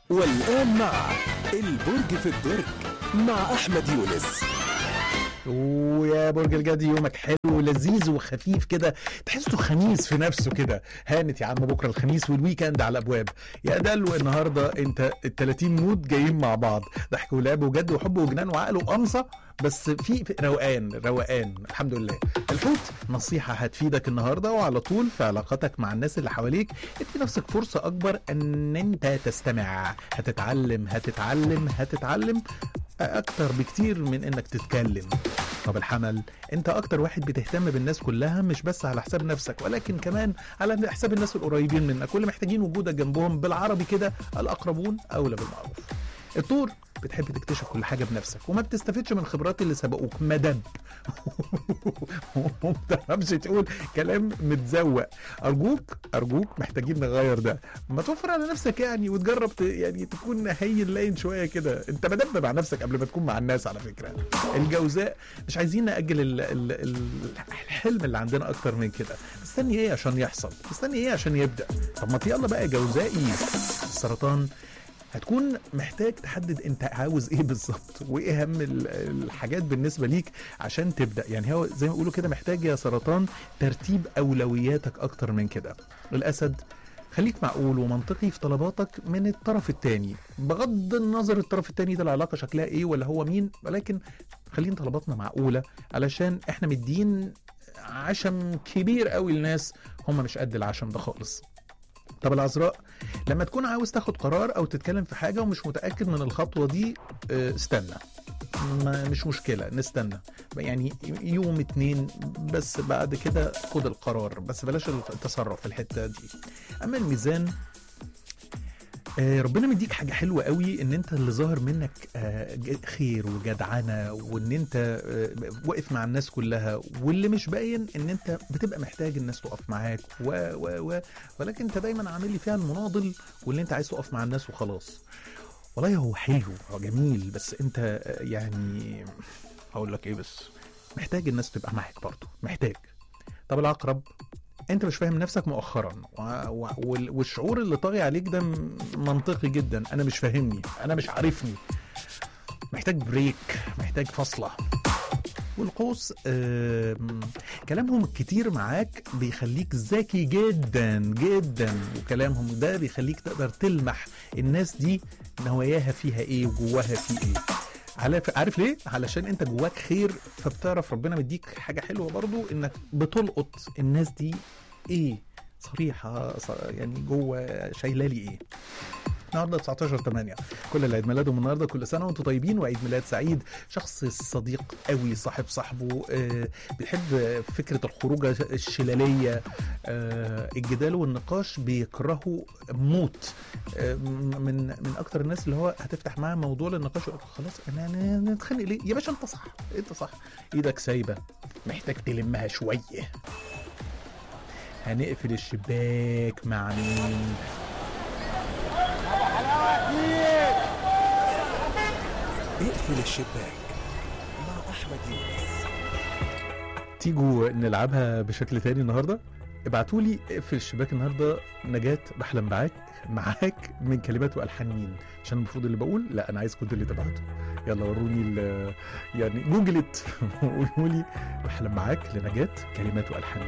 والآن مع البرج في الدرج مع أحمد يونس ويا برج الجدي يومك حلو ولذيذ وخفيف كده تحسه خميس في نفسه كده هانت يا عم بكره الخميس والويكند على الابواب يا دلو النهارده انت ال 30 مود جايين مع بعض ضحك ولعب وجد وحب وجنان وعقل وقمصه بس في في روقان روقان الحمد لله الحوت نصيحه هتفيدك النهارده وعلى طول في علاقاتك مع الناس اللي حواليك ادي نفسك فرصه اكبر ان انت تستمع هتتعلم هتتعلم هتتعلم اكتر بكتير من انك تتكلم طب الحمل انت اكتر واحد بتهتم بالناس كلها مش بس على حساب نفسك ولكن كمان على حساب الناس القريبين منك واللي محتاجين وجودك جنبهم بالعربي كده الاقربون اولى بالمعروف الطور بتحب تكتشف كل حاجه بنفسك وما بتستفدش من خبرات اللي سبقوك مدب وما بتعرفش تقول كلام متزوق ارجوك ارجوك محتاجين نغير ده ما توفر على نفسك يعني وتجرب ت... يعني تكون هين لين شويه كده انت مدب مع نفسك قبل ما تكون مع الناس على فكره الجوزاء مش عايزين ناجل ال... ال... ال... الحلم اللي عندنا اكتر من كده مستني ايه عشان يحصل مستني ايه عشان يبدا طب ما يلا بقى جوزائي السرطان هتكون محتاج تحدد انت عاوز ايه بالظبط وايه اهم ال- الحاجات بالنسبه ليك عشان تبدا يعني هو زي ما بيقولوا كده محتاج يا سرطان ترتيب اولوياتك اكتر من كده الاسد خليك معقول ومنطقي في طلباتك من الطرف الثاني بغض النظر الطرف الثاني ده العلاقه شكلها ايه ولا هو مين ولكن خلينا طلباتنا معقوله علشان احنا مدين عشم كبير قوي لناس هم مش قد العشم ده خالص طب العذراء لما تكون عاوز تاخد قرار او تتكلم في حاجه ومش متاكد من الخطوه دي اه، استنى ما مش مشكله نستنى يعني يوم اتنين بس بعد كده خد القرار بس بلاش التصرف في الحته دي اما الميزان آه، ربنا مديك حاجه حلوه قوي ان انت اللي ظاهر منك آه، ج- خير وجدعنه وان انت آه، واقف مع الناس كلها واللي مش باين ان انت بتبقى محتاج الناس تقف معاك و و و ولكن انت دايما عامل لي فيها المناضل واللي انت عايز تقف مع الناس وخلاص والله هو حلو هو جميل بس انت آه، يعني هقول لك ايه بس محتاج الناس تبقى معاك برضه محتاج طب العقرب انت مش فاهم نفسك مؤخرا و... و... وال- والشعور اللي طاغي عليك ده م- منطقي جدا انا مش فاهمني انا مش عارفني محتاج بريك محتاج فاصله والقوس آم، كلامهم الكتير معاك بيخليك ذكي جدا جدا وكلامهم ده بيخليك تقدر تلمح الناس دي نواياها فيها ايه وجواها في ايه عارف عارف ليه؟ علشان انت جواك خير فبتعرف ربنا مديك حاجه حلوه برضو انك بتلقط الناس دي ايه صريحه ص- يعني جوه شايله لي ايه النهارده 19 8 كل اللي عيد ميلادهم النهارده كل سنه وانتم طيبين وعيد ميلاد سعيد شخص صديق قوي صاحب صاحبه آه بيحب فكره الخروجه الشلاليه آه الجدال والنقاش بيكرهوا موت آه من من اكتر الناس اللي هو هتفتح معاه موضوع للنقاش يقول لك خلاص انا أنا نتخانق ليه يا باشا انت صح انت صح ايدك سايبه محتاج تلمها شويه هنقفل الشباك مع مين اقفل الشباك مع أحمد يونس تيجوا نلعبها بشكل تاني النهارده ابعتوا لي اقفل الشباك النهارده نجاة بحلم معاك معاك من كلمات والحان مين عشان المفروض اللي بقول لا انا عايزكم انتوا اللي تبعتوا يلا وروني ال- يعني جوجلت وقولوا لي بحلم معاك لنجاة كلمات والحان